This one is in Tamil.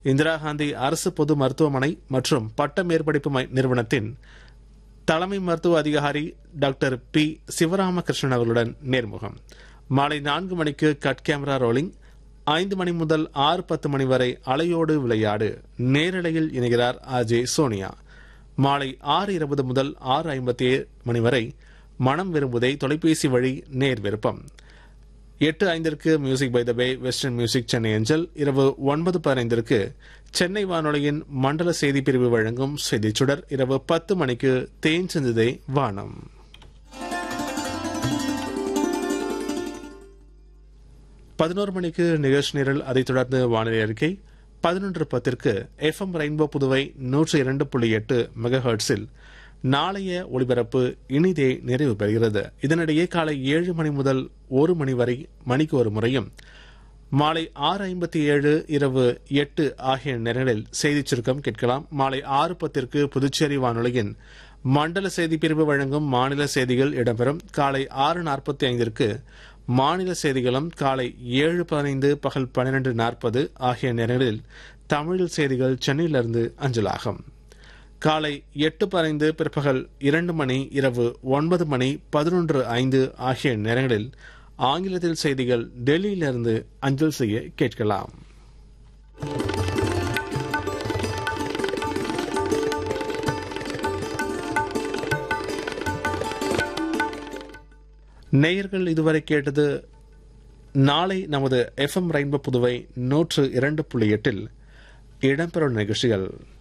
இந்திரா காந்தி அரசு பொது மருத்துவமனை மற்றும் பட்ட மேற்படிப்பு மை- நிறுவனத்தின் தலைமை மருத்துவ அதிகாரி டாக்டர் பி சிவராமகிருஷ்ணன் அவர்களுடன் நேர்முகம் மாலை நான்கு மணிக்கு கட் கேமரா ரோலிங் ஐந்து மணி முதல் ஆறு பத்து மணி வரை அலையோடு விளையாடு நேரலையில் இணைகிறார் அஜய் சோனியா மாலை ஆறு இருபது முதல் ஆறு ஐம்பத்தி மணி வரை மனம் விரும்புதை தொலைபேசி வழி நேர் விருப்பம் எட்டு ஐந்திற்கு music by the bay western music Chennai அஞ்சல் இரவு ஒன்பது பதினைந்திற்கு சென்னை வானொலியின் மண்டல செய்தி பிரிவு வழங்கும் செய்திச் சுடர் இரவு பத்து மணிக்கு தேன் சிந்துதே வானம் பதினோரு மணிக்கு நிகழ்ச்சி நிரல் அதைத் தொடர்ந்து வானிலை அறிக்கை பதினொன்று பத்திற்கு எஃப்எம் ரெயின்போ புதுவை நூற்று இரண்டு புள்ளி எட்டு மெகாஹெர்ட்ஸில் நாளைய ஒளிபரப்பு இனிதே நிறைவு பெறுகிறது இதனிடையே காலை ஏழு மணி முதல் ஒரு மணி வரை மணிக்கு ஒரு முறையும் மாலை ஆறு ஐம்பத்தி ஏழு இரவு எட்டு ஆகிய நேரங்களில் செய்திச் சுருக்கம் கேட்கலாம் மாலை ஆறு பத்திற்கு புதுச்சேரி வானொலியின் மண்டல செய்தி பிரிவு வழங்கும் மாநில செய்திகள் இடம்பெறும் காலை ஆறு நாற்பத்தி ஐந்திற்கு மாநில செய்திகளும் காலை ஏழு பதினைந்து பகல் பன்னிரண்டு நாற்பது ஆகிய நேரங்களில் தமிழில் செய்திகள் சென்னையிலிருந்து அஞ்சலாகும் காலை எட்டு பதினைந்து பிற்பகல் இரண்டு மணி இரவு ஒன்பது மணி பதினொன்று ஐந்து ஆகிய நேரங்களில் ஆங்கிலத்தில் செய்திகள் டெல்லியிலிருந்து அஞ்சல் செய்ய கேட்கலாம் நேயர்கள் இதுவரை கேட்டது நாளை நமது எஃப்எம் ரெயின்போ புதுவை நூற்று இரண்டு புள்ளி எட்டில் இடம்பெறும் நிகழ்ச்சிகள்